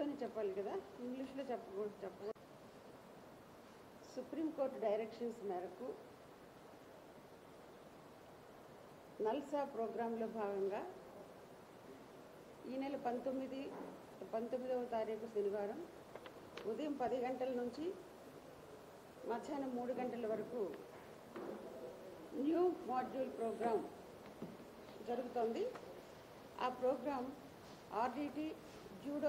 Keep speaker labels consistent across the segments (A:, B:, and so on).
A: తెలుగులోనే చెప్పాలి కదా ఇంగ్లీష్లో చెప్పకూడదు చెప్పకూడదు సుప్రీంకోర్టు డైరెక్షన్స్ మేరకు నల్సా ప్రోగ్రాంలో భాగంగా ఈ నెల పంతొమ్మిది పంతొమ్మిదవ తారీఖు శనివారం ఉదయం పది గంటల నుంచి మధ్యాహ్నం మూడు గంటల వరకు న్యూ మాడ్యూల్ ప్రోగ్రాం జరుగుతోంది ఆ ప్రోగ్రాం ఆర్డిటి జూడో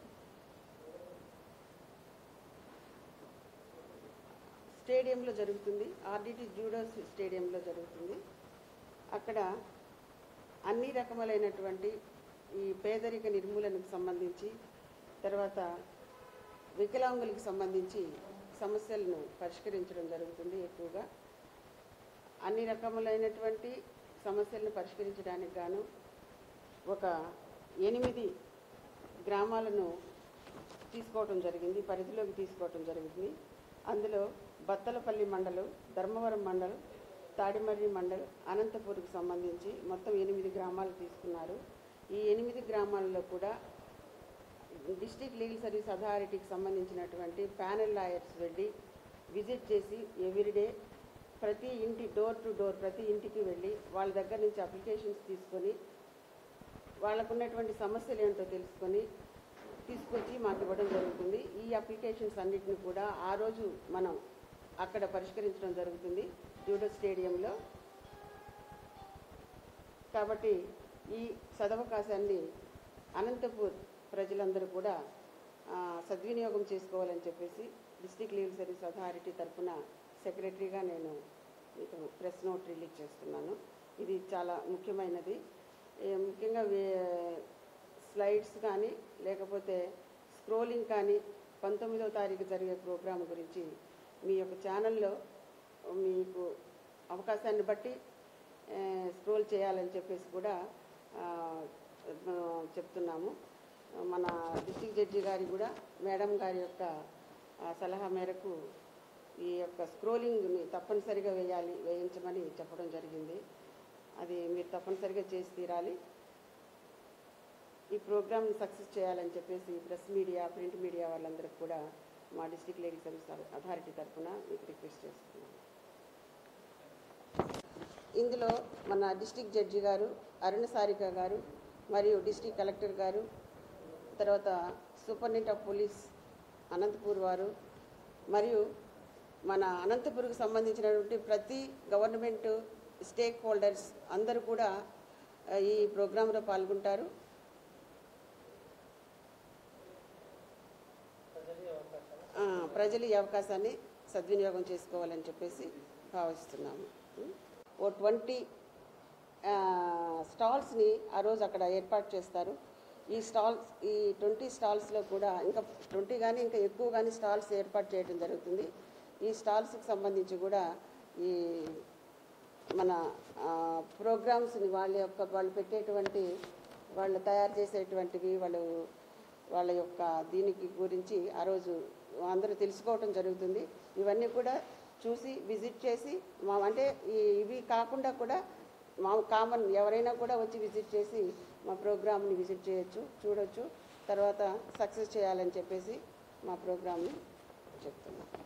A: స్టేడియంలో జరుగుతుంది ఆర్డిటి జూడో స్టేడియంలో జరుగుతుంది అక్కడ అన్ని రకములైనటువంటి ఈ పేదరిక నిర్మూలనకు సంబంధించి తర్వాత వికలాంగులకు సంబంధించి సమస్యలను పరిష్కరించడం జరుగుతుంది ఎక్కువగా అన్ని రకములైనటువంటి సమస్యలను పరిష్కరించడానికి గాను ఒక ఎనిమిది గ్రామాలను తీసుకోవటం జరిగింది పరిధిలోకి తీసుకోవటం జరిగింది అందులో బత్తలపల్లి మండలం ధర్మవరం మండలం తాడిమర్రి మండల్ అనంతపూర్కి సంబంధించి మొత్తం ఎనిమిది గ్రామాలు తీసుకున్నారు ఈ ఎనిమిది గ్రామాల్లో కూడా డిస్ట్రిక్ట్ లీగల్ సర్వీస్ అథారిటీకి సంబంధించినటువంటి ప్యానెల్ లాయర్స్ వెళ్ళి విజిట్ చేసి ఎవ్రీడే ప్రతి ఇంటి డోర్ టు డోర్ ప్రతి ఇంటికి వెళ్ళి వాళ్ళ దగ్గర నుంచి అప్లికేషన్స్ తీసుకొని వాళ్ళకున్నటువంటి సమస్యలు ఏంటో తెలుసుకొని తీసుకొచ్చి మాకు ఇవ్వడం జరుగుతుంది ఈ అప్లికేషన్స్ అన్నిటిని కూడా ఆ రోజు మనం అక్కడ పరిష్కరించడం జరుగుతుంది జూడో స్టేడియంలో కాబట్టి ఈ సదవకాశాన్ని అనంతపూర్ ప్రజలందరూ కూడా ఆ, సద్వినియోగం చేసుకోవాలని చెప్పేసి డిస్టిక్ లీగల్ సర్వీస్ అథారిటీ తరఫున సెక్రటరీగా నేను మీకు ప్రెస్ నోట్ రిలీజ్ చేస్తున్నాను ఇది చాలా ముఖ్యమైనది ఏ, ముఖ్యంగా వే- స్లైడ్స్ కానీ లేకపోతే స్క్రోలింగ్ కానీ పంతొమ్మిదవ తారీఖు జరిగే ప్రోగ్రాం గురించి మీ యొక్క ఛానల్లో మీకు అవకాశాన్ని బట్టి ఆ, స్క్రోల్ చేయాలని చెప్పేసి కూడా ఆ, ఆ, చెప్తున్నాము మన డిస్ట్రిక్ట్ జడ్జి గారి కూడా మేడం గారి యొక్క ఆ, సలహా మేరకు ఈ యొక్క స్క్రోలింగ్ని తప్పనిసరిగా వేయాలి వేయించమని చెప్పడం జరిగింది అది మీరు తప్పనిసరిగా చేసి తీరాలి ఈ ప్రోగ్రామ్ సక్సెస్ చేయాలని చెప్పేసి ప్రెస్ మీడియా ప్రింట్ మీడియా వాళ్ళందరికీ కూడా మా డిస్ట్రిక్ట్ లీగల్ సర్వీస్ అథారిటీ తరఫున మీకు రిక్వెస్ట్ చేస్తున్నాను ఇందులో మన డిస్ట్రిక్ట్ జడ్జి గారు అరుణ సారిక గారు మరియు డిస్ట్రిక్ట్ కలెక్టర్ గారు తర్వాత సూపరింటెండెంట్ ఆఫ్ పోలీస్ అనంతపూర్ వారు మరియు మన అనంతపూర్కు సంబంధించినటువంటి ప్రతి గవర్నమెంట్ స్టేక్ హోల్డర్స్ అందరూ కూడా ఆ, ఈ ప్రోగ్రాంలో పాల్గొంటారు ఆ, ప్రజలు ఈ అవకాశాన్ని సద్వినియోగం చేసుకోవాలని చెప్పేసి భావిస్తున్నాము ఓ ట్వంటీ స్టాల్స్ని ఆ రోజు అక్కడ ఏర్పాటు చేస్తారు ఈ స్టాల్స్ ఈ ట్వంటీ స్టాల్స్లో కూడా ఇంకా ట్వంటీ కానీ ఇంకా ఎక్కువ కానీ స్టాల్స్ ఏర్పాటు చేయడం జరుగుతుంది ఈ స్టాల్స్కి సంబంధించి కూడా ఈ మన ప్రోగ్రామ్స్ని వాళ్ళ యొక్క వాళ్ళు పెట్టేటువంటి వాళ్ళు తయారు చేసేటువంటివి వాళ్ళు వాళ్ళ యొక్క దీనికి గురించి ఆ రోజు అందరూ తెలుసుకోవటం జరుగుతుంది ఇవన్నీ కూడా చూసి విజిట్ చేసి మా అంటే ఈ- ఇవి కాకుండా కూడా మా కామన్ ఎవరైనా కూడా వచ్చి విజిట్ చేసి మా ప్రోగ్రామ్ని విజిట్ చేయొచ్చు చూడొచ్చు తర్వాత సక్సెస్ చేయాలని చెప్పేసి మా ప్రోగ్రామ్ని చెప్తున్నాం